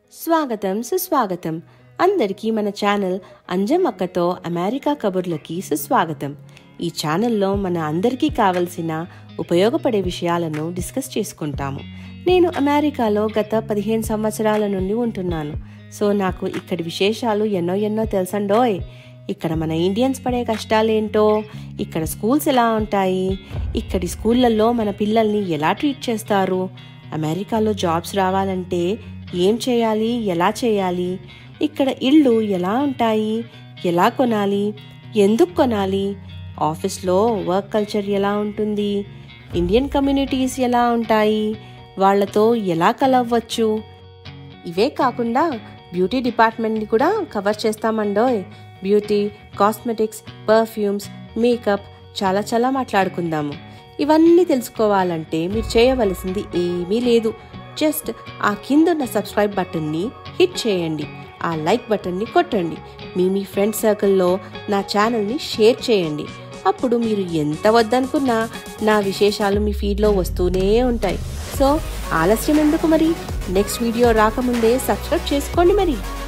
స్వాగతం సుస్వాగతం అందరికీ మన ఛానల్ అంజం అక్కతో అమెరికా కబుర్లకి సుస్వాగతం ఈ ఛానల్లో మన అందరికీ కావలసిన ఉపయోగపడే విషయాలను డిస్కస్ చేసుకుంటాము నేను అమెరికాలో గత పదిహేను సంవత్సరాల నుండి ఉంటున్నాను సో నాకు ఇక్కడి విశేషాలు ఎన్నో ఎన్నో తెలుసండోయ్ ఇక్కడ మన ఇండియన్స్ పడే కష్టాలేంటో ఇక్కడ స్కూల్స్ ఎలా ఉంటాయి ఇక్కడి స్కూళ్ళల్లో మన పిల్లల్ని ఎలా ట్రీట్ చేస్తారు అమెరికాలో జాబ్స్ రావాలంటే ఏం చేయాలి ఎలా చేయాలి ఇక్కడ ఇళ్ళు ఎలా ఉంటాయి ఎలా కొనాలి ఎందుకు కొనాలి ఆఫీస్లో వర్క్ కల్చర్ ఎలా ఉంటుంది ఇండియన్ కమ్యూనిటీస్ ఎలా ఉంటాయి వాళ్ళతో ఎలా కలవ్వచ్చు ఇవే కాకుండా బ్యూటీ డిపార్ట్మెంట్ని కూడా కవర్ చేస్తామండోయ్ బ్యూటీ కాస్మెటిక్స్ పర్ఫ్యూమ్స్ మేకప్ చాలా చాలా మాట్లాడుకుందాము ఇవన్నీ తెలుసుకోవాలంటే మీరు చేయవలసింది ఏమీ లేదు జస్ట్ ఆ కిందున్న సబ్స్క్రైబ్ బటన్ని హిట్ చేయండి ఆ లైక్ బటన్ని కొట్టండి మీ మీ ఫ్రెండ్ సర్కిల్లో నా ఛానల్ని షేర్ చేయండి అప్పుడు మీరు ఎంత వద్దనుకున్నా నా విశేషాలు మీ ఫీడ్లో వస్తూనే ఉంటాయి సో ఆలస్యం ఎందుకు మరి నెక్స్ట్ వీడియో రాకముందే సబ్స్క్రైబ్ చేసుకోండి మరి